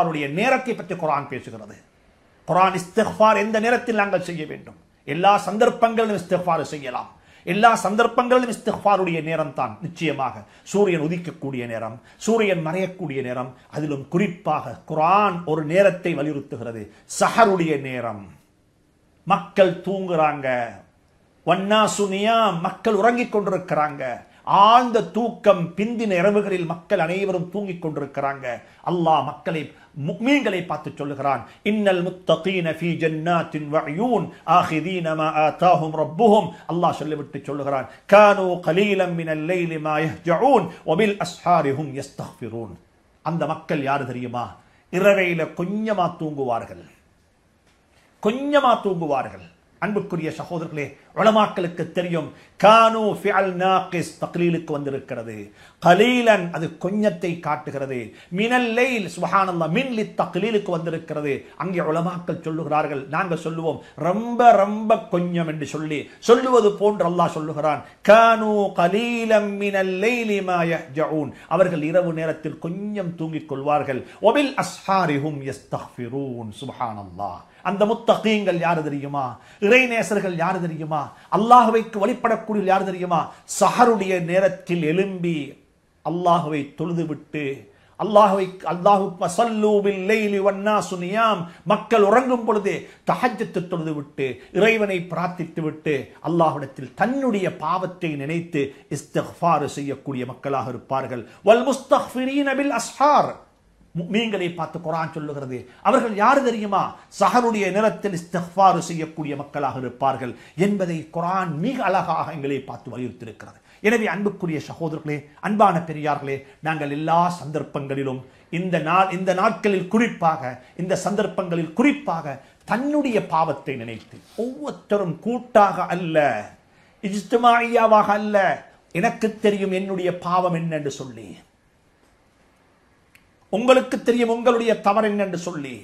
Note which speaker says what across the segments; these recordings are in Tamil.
Speaker 1: இஸ்திஃபாருடைய நேரத்தை பற்றி குரான் பேசுகிறது குரான் இஸ்திஃபார் எந்த நேரத்தில் நாங்கள் செய்ய வேண்டும் எல்லா சந்தர்ப்பங்களிலும் இஸ்திஃபார் செய்யலாம் எல்லா சந்தர்ப்பங்களிலும் இஸ்திஃபாருடைய நேரம் தான் நிச்சயமாக சூரியன் உதிக்கக்கூடிய நேரம் சூரியன் மறையக்கூடிய நேரம் அதிலும் குறிப்பாக குரான் ஒரு நேரத்தை வலியுறுத்துகிறது சஹருடைய நேரம் மக்கள் தூங்குறாங்க வன்னா சுனியா மக்கள் உறங்கிக் கொண்டிருக்கிறாங்க ஆழ்ந்த தூக்கம் பிந்தின இரவுகளில் மக்கள் அனைவரும் தூங்கிக் கொண்டிருக்கிறாங்க அல்லாஹ் மக்களை முக்மீன்களை பார்த்து சொல்லுகிறான் இன்னல் முத்தகீன ஃபீ ஜன்னாத்தின் வஅயூன் ஆகிதீன மா ஆதாஹும் ரப்புஹும் அல்லாஹ் சொல்லிவிட்டு சொல்லுகிறான் கானூ கலீலம் மினல் லைலி மா யஹ்ஜஊன் வபில் அஸ்ஹாரிஹும் யஸ்தக்ஃபிரூன் அந்த மக்கள் யாரு தெரியுமா இரவையில கொஞ்சமா தூங்குவார்கள் கொஞ்சமா தூங்குவார்கள் அன்புக்குரிய சகோதரர்களே உலமாக்களுக்கு தெரியும் கானு ஃபிஅல் நாகிஸ் தக்லீலுக்கு வந்திருக்கிறது கலீலன் அது கொஞ்சத்தை காட்டுகிறது மினல் லைல் சுப்ஹானல்லாஹ் மின் லி தக்லீலுக்கு வந்திருக்கிறது அங்கே உலமாக்கள் சொல்லுகிறார்கள் நாங்கள் சொல்லுவோம் ரொம்ப ரொம்ப கொஞ்சம் என்று சொல்லி சொல்லுவது போன்று அல்லாஹ் சொல்லுகிறான் கானு கலீலம் மினல் லைலி மா யஹ்ஜஊன் அவர்கள் இரவு நேரத்தில் கொஞ்சம் தூங்கிக் கொள்வார்கள் ஒபில் அஸ்ஹாரிஹும் யஸ்தக்ஃபிரூன் சுப்ஹானல்லாஹ் அந்த முத்தகீங்கள் யாரு தெரியுமா இறைநேசர்கள் யாரு தெரியுமா அல்லாஹுவைக்கு வழிபடக்கூடிய யார் தெரியுமா சஹருடைய நேரத்தில் எழும்பி அல்லாஹுவை தொழுது விட்டு அல்லாஹுவை அல்லாஹு பசல்லு பில் லைலி வன்னாசு நியாம் மக்கள் உறங்கும் பொழுது தஹஜ்ஜத்து தொழுது விட்டு இறைவனை பிரார்த்தித்து விட்டு அல்லாஹ்விடத்தில் தன்னுடைய பாவத்தை நினைத்து இஸ்திக்ஃபார் செய்யக்கூடிய மக்களாக இருப்பார்கள் வல் முஸ்தக்ஃபிரீன பில் அஸ்ஹார் மீன்களை பார்த்து குரான் சொல்லுகிறது அவர்கள் யாரு தெரியுமா சஹருடைய நிலத்தில் இஸ்திக்ஃபார் செய்யக்கூடிய மக்களாக இருப்பார்கள் என்பதை குரான் மிக அழகாக எங்களை பார்த்து வலியுறுத்தியிருக்கிறது எனவே அன்புக்குரிய சகோதரர்களே அன்பான பெரியார்களே நாங்கள் எல்லா சந்தர்ப்பங்களிலும் இந்த நாள் இந்த நாட்களில் குறிப்பாக இந்த சந்தர்ப்பங்களில் குறிப்பாக தன்னுடைய பாவத்தை நினைத்து ஒவ்வொருத்தரும் கூட்டாக அல்ல இஜ்துமாயியாவாக அல்ல எனக்கு தெரியும் என்னுடைய பாவம் என்ன என்று சொல்லி உங்களுக்கு தெரியும் உங்களுடைய தவறு என்னென்று சொல்லி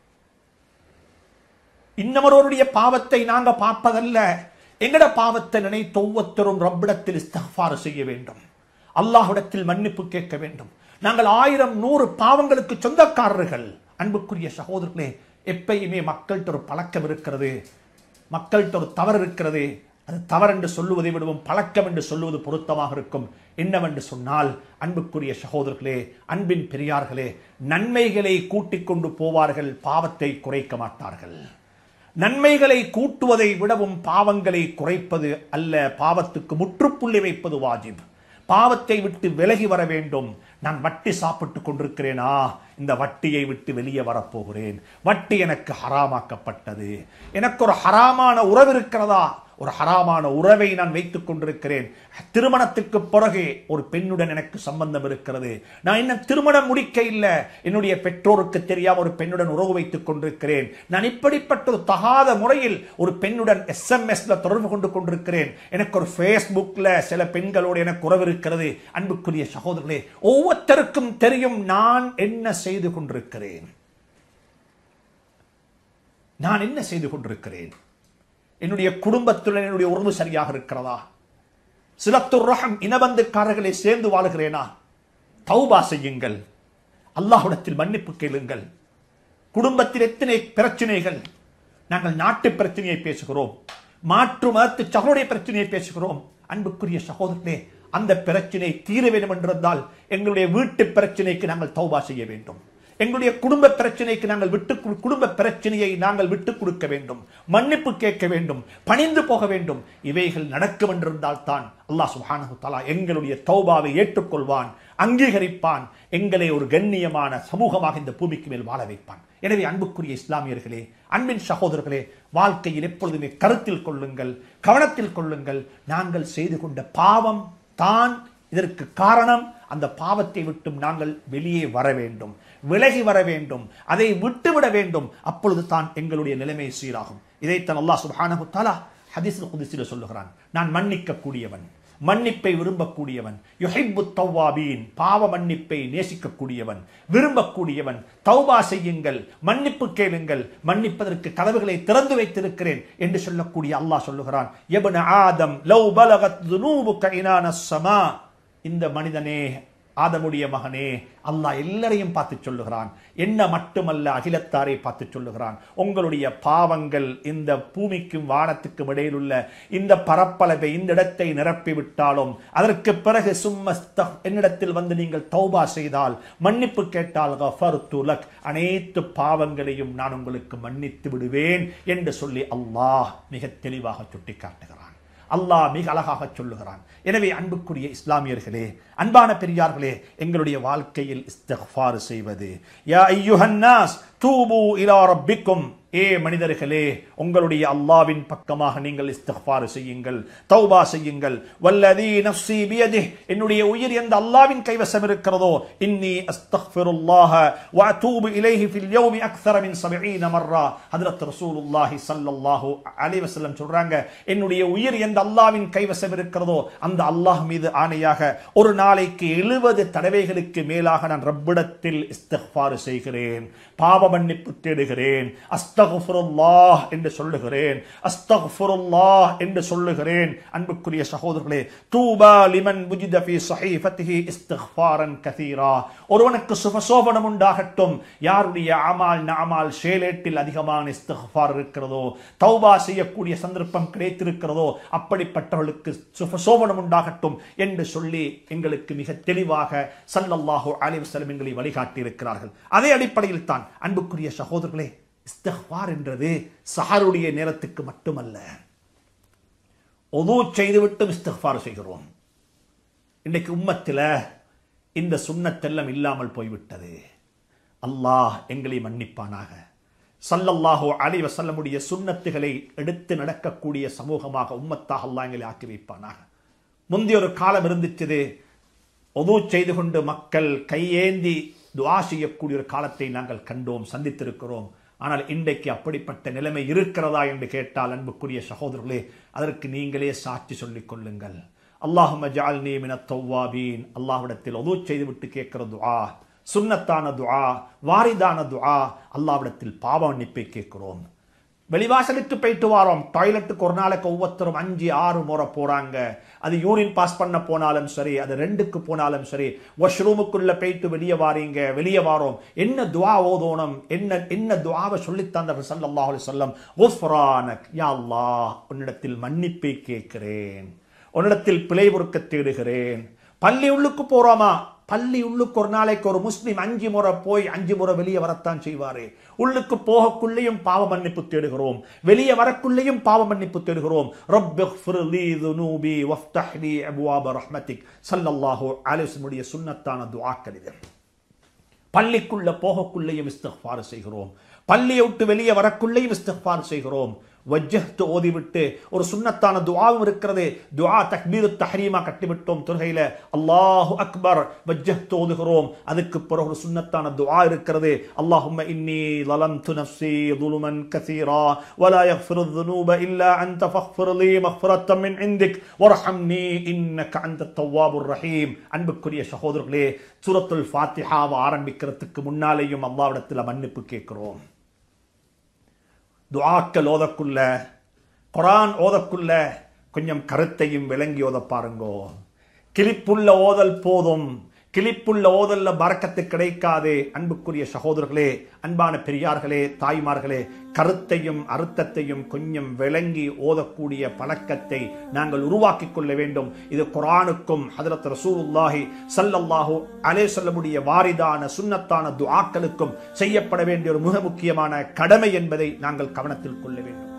Speaker 1: இன்னமொருவருடைய பாவத்தை நாங்க பார்ப்பதல்ல எங்கட பாவத்தை நினைத்து ஒவ்வொருத்தரும் ரப்பிடத்தில் இஸ்தஃபார் செய்ய வேண்டும் அல்லாஹ்விடத்தில் மன்னிப்பு கேட்க வேண்டும் நாங்கள் ஆயிரம் நூறு பாவங்களுக்கு சொந்தக்காரர்கள் அன்புக்குரிய சகோதரர்களே எப்பயுமே மக்கள்கிட்ட ஒரு பழக்கம் இருக்கிறது மக்கள்கிட்ட ஒரு தவறு இருக்கிறது அது தவறென்று சொல்லுவதை விடவும் பழக்கம் என்று சொல்லுவது பொருத்தமாக இருக்கும் என்னவென்று சொன்னால் அன்புக்குரிய சகோதரர்களே அன்பின் பெரியார்களே நன்மைகளை கூட்டிக் கொண்டு போவார்கள் பாவத்தை குறைக்க மாட்டார்கள் நன்மைகளை கூட்டுவதை விடவும் பாவங்களை குறைப்பது அல்ல பாவத்துக்கு முற்றுப்புள்ளி வைப்பது வாஜிப் பாவத்தை விட்டு விலகி வர வேண்டும் நான் வட்டி சாப்பிட்டு கொண்டிருக்கிறேனா இந்த வட்டியை விட்டு வெளியே வரப்போகிறேன் வட்டி எனக்கு ஹராமாக்கப்பட்டது எனக்கு ஒரு ஹராமான உறவு இருக்கிறதா ஒரு ஹராமான உறவை நான் வைத்துக் கொண்டிருக்கிறேன் திருமணத்துக்கு பிறகு ஒரு பெண்ணுடன் எனக்கு சம்பந்தம் இருக்கிறது நான் இன்னும் திருமணம் முடிக்க இல்லை என்னுடைய பெற்றோருக்கு தெரியாம ஒரு பெண்ணுடன் உறவு வைத்துக் கொண்டிருக்கிறேன் நான் இப்படிப்பட்ட ஒரு தகாத முறையில் ஒரு பெண்ணுடன் எஸ்எம்எஸ்ல தொடர்பு கொண்டு கொண்டிருக்கிறேன் எனக்கு ஒரு ஃபேஸ்புக்ல சில பெண்களோடு எனக்கு உறவு இருக்கிறது அன்புக்குரிய சகோதரர்களே ஒவ்வொருத்தருக்கும் தெரியும் நான் என்ன செய்து கொண்டிருக்கிறேன் நான் என்ன செய்து கொண்டிருக்கிறேன் என்னுடைய குடும்பத்துடன் என்னுடைய உறவு சரியாக இருக்கிறதா சிலத்துர் ரஹம் இனபந்துக்காரர்களை சேர்ந்து வாழுகிறேனா தௌபா செய்யுங்கள் அல்லாஹ்விடத்தில் மன்னிப்பு கேளுங்கள் குடும்பத்தில் எத்தனை பிரச்சனைகள் நாங்கள் நாட்டு பிரச்சனையை பேசுகிறோம் மாற்று மதத்து சகோடைய பிரச்சனையை பேசுகிறோம் அன்புக்குரிய சகோதரனே அந்த பிரச்சனை தீர வேண்டும் என்றிருந்தால் எங்களுடைய வீட்டு பிரச்சனைக்கு நாங்கள் தௌபா செய்ய வேண்டும் எங்களுடைய குடும்ப பிரச்சனைக்கு நாங்கள் விட்டு கொடு- குடும்ப பிரச்சனையை நாங்கள் விட்டுக் கொடுக்க வேண்டும் மன்னிப்பு கேட்க வேண்டும் பணிந்து போக வேண்டும் இவைகள் நடக்கும் என்றிருந்தால் தான் அல்லாஹ் சுப்ஹானஹு தஆலா எங்களுடைய தௌபாவை ஏற்றுக்கொள்வான் அங்கீகரிப்பான் எங்களை ஒரு கண்ணியமான சமூகமாக இந்த பூமிக்கு மேல் வாழ வைப்பான் எனவே அன்புக்குரிய இஸ்லாமியர்களே அன்பின் சகோதரர்களே வாழ்க்கையில் எப்பொழுதுமே கருத்தில் கொள்ளுங்கள் கவனத்தில் கொள்ளுங்கள் நாங்கள் செய்து கொண்ட பாவம் தான் இதற்கு காரணம் அந்த பாவத்தை விட்டும் நாங்கள் வெளியே வர வேண்டும் விலகி வர வேண்டும் அதை விட்டுவிட வேண்டும் அப்பொழுது தான் எங்களுடைய நிலைமை சீராகும் இதைத்தான் அல்லாஹ் சுப்ஹானஹு தஆலா ஹதீஸில் குதிசில சொல்லுகிறான் நான் மன்னிக்க கூடியவன் மன்னிப்பை விரும்பக்கூடியவன் யுஹிப்பு தௌவாபீன் பாவ மன்னிப்பை நேசிக்கக்கூடியவன் விரும்பக்கூடியவன் தௌபா செய்யுங்கள் மன்னிப்பு கேளுங்கள் மன்னிப்பதற்கு கதவுகளை திறந்து வைத்திருக்கிறேன் என்று சொல்லக்கூடிய அல்லாஹ் சொல்லுகிறான் எபன ஆதம் லவ் பலகத் ذنوبك عنان السماء இந்த மனிதனே ஆதமுடைய மகனே அல்லாஹ் எல்லாரையும் பார்த்து சொல்லுகிறான் என்ன மட்டுமல்ல அகிலத்தாரை பார்த்து சொல்லுகிறான் உங்களுடைய பாவங்கள் இந்த பூமிக்கும் வானத்துக்கும் இடையில் உள்ள இந்த பரப்பளவை இந்த இடத்தை நிரப்பி விட்டாலும் அதற்கு பிறகு சும்மஸ்த என்னிடத்தில் வந்து நீங்கள் தௌபா செய்தால் மன்னிப்பு கேட்டால் கஃபர்து லக் அனைத்து பாவங்களையும் நான் உங்களுக்கு மன்னித்து விடுவேன் என்று சொல்லி அல்லாஹ் மிக தெளிவாக சுட்டிக்காட்டுகிறான் அல்லாஹ் மிக அழகாக சொல்லுகிறான் எனவே அன்புக்குரிய இஸ்லாமியர்களே அன்பான பெரியார்களே எங்களுடைய வாழ்க்கையில் இஸ்திக்ஃபார் செய்வது யா ஐயுஹன்னாஸ் தூபு இலா ரப்பிக்கும் ஏ மனிதர்களே உங்களுடைய அல்லாவின் பக்கமாக நீங்கள் இஸ்திக்ஃபார் செய்யுங்கள் தௌபா செய்யுங்கள் வல்லதி நஃப்ஸி பியதிஹ் என்னுடைய உயிர் எந்த அல்லாவின் கைவசம் இருக்கிறதோ இன்னி அஸ்தக்ஃபிருல்லாஹ வ அதூபு இலைஹி ஃபில் யௌமி அக்ஸர மின் 70 மர்ரா ஹஜ்ரத் ரசூலுல்லாஹி ஸல்லல்லாஹு அலைஹி வஸல்லம் சொல்றாங்க என்னுடைய உயிர் எந்த அல்லாவின் கைவசம் இருக்கிறதோ அந்த அல்லாஹ் மீது ஆணையாக ஒரு நாளைக்கு 70 தடவைகளுக்கு மேலாக நான் ரப்பிடத்தில் இஸ்திக்ஃபார் செய்கிறேன் பாவ மன்னிப்பு தேடுகிறேன் அஸ்தகுஃபுருல்லாஹ் என்று சொல்லுகிறேன் அஸ்தகுஃபுருல்லாஹ் என்று சொல்லுகிறேன் அன்புக்குரிய சகோதரர்களே தூபா லிமன் புஜித ஃபீ ஸஹீஃபத்திஹி இஸ்திக்ஃபாரன் கதீரா ஒருவனுக்கு சுபசோபனம் உண்டாகட்டும் யாருடைய அமால் நாமால் ஷேலேட்டில் அதிகமான இஸ்திக்ஃபார் இருக்கிறதோ தௌபா செய்யக்கூடிய சந்தர்ப்பம் கிடைத்திருக்கிறதோ அப்படிப்பட்டவர்களுக்கு சுபசோபனம் உண்டாகட்டும் என்று சொல்லி எங்களுக்கு மிக தெளிவாக சல்லல்லாஹு அலைஹி வஸல்லம் எங்களை வழிகாட்டி இருக்கிறார்கள் அதே அடிப்படையில் தான் அன்புக்குரிய சகோதரர்களே இஸ்திக்பார் என்றது சஹருடைய நேரத்துக்கு மட்டுமல்ல ஒது செய்துவிட்டு இஸ்திக்பார் செய்கிறோம் இன்றைக்கு உம்மத்தில் இந்த சுண்ணத்தெல்லாம் இல்லாமல் போய்விட்டது அல்லாஹ் எங்களை மன்னிப்பானாக சல்லல்லாஹு அலைஹி வஸல்லமுடைய சுன்னத்துகளை எடுத்து நடக்கக்கூடிய சமூகமாக உம்மத்தாக அல்லாஹ் எங்களை ஆக்கி வைப்பானாக முந்தைய ஒரு காலம் இருந்துச்சு ஒது செய்து கொண்டு மக்கள் கையேந்தி துவா செய்யக்கூடிய ஒரு காலத்தை நாங்கள் கண்டோம் சந்தித்திருக்கிறோம் ஆனால் இன்றைக்கு அப்படிப்பட்ட நிலைமை இருக்கிறதா என்று கேட்டால் அன்புக்குரிய சகோதரர்களே அதற்கு நீங்களே சாட்சி சொல்லிக் கொள்ளுங்கள் அல்லாஹும ஜால்னி மின தௌவாபீன் அல்லாஹ்விடத்தில் ஒது செய்துவிட்டு கேட்கிற துஆ சுன்னத்தான துஆ வாரிதான துஆ அல்லாஹ்விடத்தில் பாவ மன்னிப்பை கேட்கிறோம் வெளிவாசலுக்கு போயிட்டு வாரோம் டாய்லெட்டுக்கு ஒரு நாளைக்கு ஒவ்வொருத்தரும் அஞ்சு ஆறு முறை போறாங்க அது யூரின் பாஸ் பண்ண போனாலும் சரி அது ரெண்டுக்கு போனாலும் சரி வாஷ்ரூமுக்குள்ள போயிட்டு வெளியே வாரீங்க வெளியே வாரோம் என்ன துவா ஓதோணும் என்ன என்ன துவாவை சொல்லித்தந்தார் ஸல்லல்லாஹு அலைஹி வஸல்லம் குஃப்ரானக் யா அல்லாஹ் உன்னிடத்தில் மன்னிப்பை கேட்கிறேன் உன்னிடத்தில் பிழை பொறுக்க தேடுகிறேன் பள்ளி உள்ளுக்கு போறோமா பள்ளி உள்ளுக்கு ஒரு நாளைக்கு ஒரு முஸ்லிம் அஞ்சு முறை போய் அஞ்சு முறை வெளியே வரத்தான் செய்வாரு உள்ளுக்கு போகக்குள்ளேயும் பாவ மன்னிப்பு தேடுகிறோம் வெளியே வரக்குள்ளேயும் பாவ மன்னிப்பு தேடுகிறோம் ரப்பிக்ஃபிர்லி துனூபி வஃப்தஹ்லி அப்வாப ரஹ்மத்திக் ஸல்லல்லாஹு அலைஹி வஸல்லுடைய சுன்னத்தான துஆக்கள் இது பள்ளிக்குள்ள போகக்குள்ளேயும் இஸ்திக்ஃபார் செய்கிறோம் பள்ளியை விட்டு வெளியே வரக்குள்ளேயும் இஸ்திக்ஃபார் செய்கிறோம் வஜ்ஜஹ்து ஓதிவிட்டு ஒரு சுன்னத்தான துஆவும் இருக்கிறது துஆ தக்பீரு தஹ்ரீமா கட்டிவிட்டோம் தொழுகையில அல்லாஹு அக்பர் வஜ்ஜஹ்து ஓதுகிறோம் அதுக்கு பிறகு ஒரு சுன்னத்தான துஆ இருக்கிறது அல்லாஹும்ம இன்னி ظلمت نفسي ظلما كثيرا ولا يغفر الذنوب الا انت فاغفر لي مغفرة من عندك وارحمني انك انت التواب الرحيم அன்புக்குரிய சகோதரர்களே சூரத்துல் ஃபாத்திஹாவை ஆரம்பிக்கிறதுக்கு முன்னாலேயும் அல்லாஹ்விடத்தில் மன்னிப்பு கேட்கிறோம் துஆக்கள் ஓதக்குள்ள குரான் ஓதக்குள்ள கொஞ்சம் கருத்தையும் விளங்கி ஓத பாருங்கோ கிளிப்புள்ள ஓதல் போதும் கிளிப்புள்ள ஓதல்ல பறக்கத்து கிடைக்காது அன்புக்குரிய சகோதரர்களே அன்பான பெரியார்களே தாய்மார்களே கருத்தையும் அர்த்தத்தையும் கொஞ்சம் விளங்கி ஓதக்கூடிய பழக்கத்தை நாங்கள் உருவாக்கிக் கொள்ள வேண்டும் இது குரானுக்கும் ஹதரத் ரசூலுல்லாஹி சல்லல்லாஹு அலே சொல்லமுடைய வாரிதான சுன்னத்தான துஆக்களுக்கும் செய்யப்பட வேண்டிய ஒரு மிக முக்கியமான கடமை என்பதை நாங்கள் கவனத்தில் கொள்ள வேண்டும்